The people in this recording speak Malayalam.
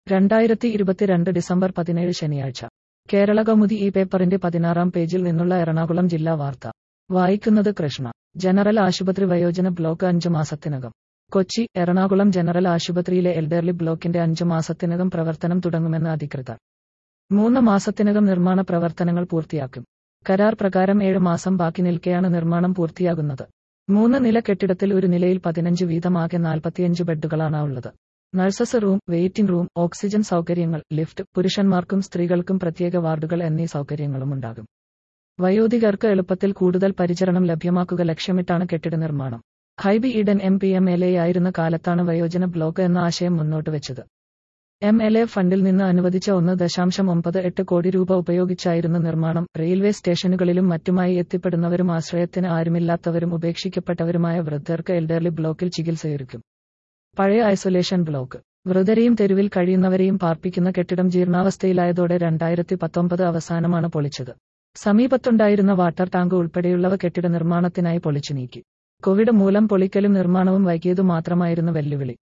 രണ്ടായിരത്തി ഇരുപത്തിരണ്ട് ഡിസംബർ പതിനേഴ് ശനിയാഴ്ച കേരള കൗമുദി ഈ പേപ്പറിന്റെ പതിനാറാം പേജിൽ നിന്നുള്ള എറണാകുളം ജില്ലാ വാർത്ത വായിക്കുന്നത് കൃഷ്ണ ജനറൽ ആശുപത്രി വയോജന ബ്ലോക്ക് അഞ്ചു മാസത്തിനകം കൊച്ചി എറണാകുളം ജനറൽ ആശുപത്രിയിലെ എൽഡർലി ബ്ലോക്കിന്റെ അഞ്ചു മാസത്തിനകം പ്രവർത്തനം തുടങ്ങുമെന്ന് അധികൃതർ മൂന്ന് മാസത്തിനകം നിർമ്മാണ പ്രവർത്തനങ്ങൾ പൂർത്തിയാക്കും കരാർ പ്രകാരം ഏഴ് മാസം ബാക്കി നിൽക്കെയാണ് നിർമ്മാണം പൂർത്തിയാകുന്നത് മൂന്ന് നില കെട്ടിടത്തിൽ ഒരു നിലയിൽ പതിനഞ്ച് വീതമാകെ നാൽപ്പത്തിയഞ്ച് ബെഡുകളാണ് ഉള്ളത് nurses room waiting room oxygen സൗകര്യങ്ങൾ ലിഫ്റ്റ് പുരുഷന്മാർക്കും സ്ത്രീകൾക്കും പ്രത്യേക വാർഡുകൾ എന്നീ സൗകര്യങ്ങളും ഉണ്ടാകും വയോധികർക്ക് എളുപ്പത്തിൽ കൂടുതൽ പരിചരണം ലഭ്യമാക്കുക ലക്ഷ്യമിട്ടാണ് കെട്ടിട നിർമ്മാണം Hibi Eden M P M L A ആയിരുന്ന കാലത്താണ് വയോജന ബ്ലോക്ക് എന്ന ആശയം മുന്നോട്ട് വെച്ചത് എം എൽ എ ഫണ്ടിൽ നിന്ന് അനുവദിച്ച ഒന്ന് ദശാംശം ഒമ്പത് എട്ട് കോടി രൂപ ഉപയോഗിച്ചായിരുന്നു നിർമ്മാണം റെയിൽവേ സ്റ്റേഷനുകളിലും മറ്റുമായി എത്തിപ്പെടുന്നവരും ആശ്രയത്തിന് ആരുമില്ലാത്തവരും ഉപേക്ഷിക്കപ്പെട്ടവരുമായ വൃദ്ധർക്ക് എൽഡർലി ബ്ലോക്കിൽ ചികിത്സയൊരുക്കും പഴയ ഐസൊലേഷൻ ബ്ലോക്ക് വൃതരെയും തെരുവിൽ കഴിയുന്നവരെയും പാർപ്പിക്കുന്ന കെട്ടിടം ജീർണാവസ്ഥയിലായതോടെ രണ്ടായിരത്തി പത്തൊമ്പത് അവസാനമാണ് പൊളിച്ചത് സമീപത്തുണ്ടായിരുന്ന വാട്ടർ ടാങ്ക് ഉൾപ്പെടെയുള്ളവ കെട്ടിട നിർമ്മാണത്തിനായി പൊളിച്ചു നീക്കി കോവിഡ് മൂലം പൊളിക്കലും നിർമ്മാണവും വൈകിയതു മാത്രമായിരുന്നു വെല്ലുവിളി